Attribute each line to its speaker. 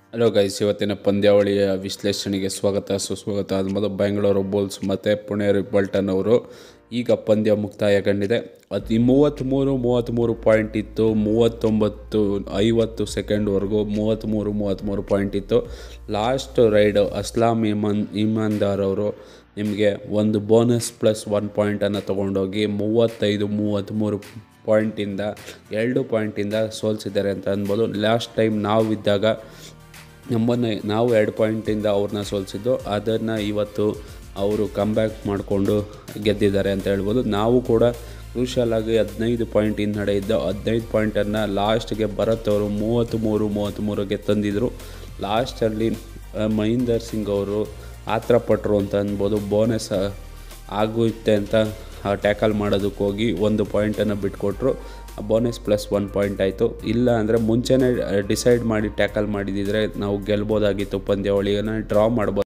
Speaker 1: hello guys ಇವತ್ತಿನ ಪಂದ್ಯಾವಳಿಯ ವಿಶ್ಲೇಷಣೆಗೆ ಸ್ವಾಗತ ಸುಸ್ವಾಗತ ಅದು ಮೊದಲು ಬೆಂಗಳೂರು ಬುಲ್ಸ್ ಮತ್ತು ಪುಣೆ ರಿಬಲ್ಟನ್ ಅವರು ಈಗ ಪಂದ್ಯ ಮುಕ್ತಾಯಗೊಂಡಿದೆ ಅದು ಮೂವತ್ತ್ಮೂರು ಮೂವತ್ತ್ಮೂರು ಪಾಯಿಂಟ್ ಇತ್ತು ಮೂವತ್ತೊಂಬತ್ತು ಐವತ್ತು ಸೆಕೆಂಡ್ವರೆಗೂ ಮೂವತ್ತ್ಮೂರು ಮೂವತ್ತ್ಮೂರು ಪಾಯಿಂಟ್ ಇತ್ತು ಲಾಸ್ಟ್ ರೈಡ್ ಅಸ್ಲಾಂ ಇಮಾನ್ ಇಮಾನ್ದಾರ್ ಅವರು ನಿಮಗೆ ಒಂದು ಬೋನಸ್ ಪ್ಲಸ್ ಒನ್ ಪಾಯಿಂಟನ್ನು ತೊಗೊಂಡೋಗಿ ಮೂವತ್ತೈದು ಮೂವತ್ತ್ಮೂರು ಪಾಯಿಂಟಿಂದ ಎರಡು ಪಾಯಿಂಟಿಂದ ಸೋಲಿಸಿದ್ದಾರೆ ಅಂತ ಅನ್ಬೋದು ಲಾಸ್ಟ್ ಟೈಮ್ ನಾವು ಇದ್ದಾಗ ನಮ್ಮನ್ನು ನಾವು ಎರಡು ಪಾಯಿಂಟಿಂದ ಅವ್ರನ್ನ ಸೋಲಿಸಿದ್ದು ಅದನ್ನು ಇವತ್ತು ಅವರು ಕಮ್ಬ್ಯಾಕ್ ಮಾಡಿಕೊಂಡು ಗೆದ್ದಿದ್ದಾರೆ ಅಂತ ಹೇಳ್ಬೋದು ನಾವು ಕೂಡ ಕ್ರೂಷಲ್ ಆಗಿ ಹದಿನೈದು ಪಾಯಿಂಟ್ ಹಿನ್ನಡೆ ಇದ್ದ ಹದಿನೈದು ಪಾಯಿಂಟನ್ನು ಲಾಸ್ಟ್ಗೆ ಭರತ್ ಅವರು ಮೂವತ್ತ್ಮೂರು ಮೂರು ಮೂವತ್ತ್ಮೂರಿಗೆ ತಂದಿದ್ರು ಲಾಸ್ಟಲ್ಲಿ ಮಹೀಂದರ್ ಸಿಂಗ್ ಅವರು ಆತರ ಪಟ್ಟರು ಅಂತ ಅನ್ಬೋದು ಬೋನಸ್ ಆಗುತ್ತೆ ಅಂತ ಟ್ಯಾಕಲ್ ಮಾಡೋದಕ್ಕೆ ಹೋಗಿ ಒಂದು ಪಾಯಿಂಟನ್ನು ಬಿಟ್ಕೊಟ್ರು ಬೋನಸ್ ಪ್ಲಸ್ ಒನ್ ಪಾಯಿಂಟ್ ಆಯಿತು ಇಲ್ಲ ಅಂದರೆ ಮುಂಚೆನೇ ಡಿಸೈಡ್ ಮಾಡಿ ಟ್ಯಾಕಲ್ ಮಾಡಿದಿದ್ರೆ ನಾವು ಗೆಲ್ಬೋದಾಗಿತ್ತು ಪಂದ್ಯಾವಳಿಯನ್ನು ಡ್ರಾ ಮಾಡ್ಬೋದು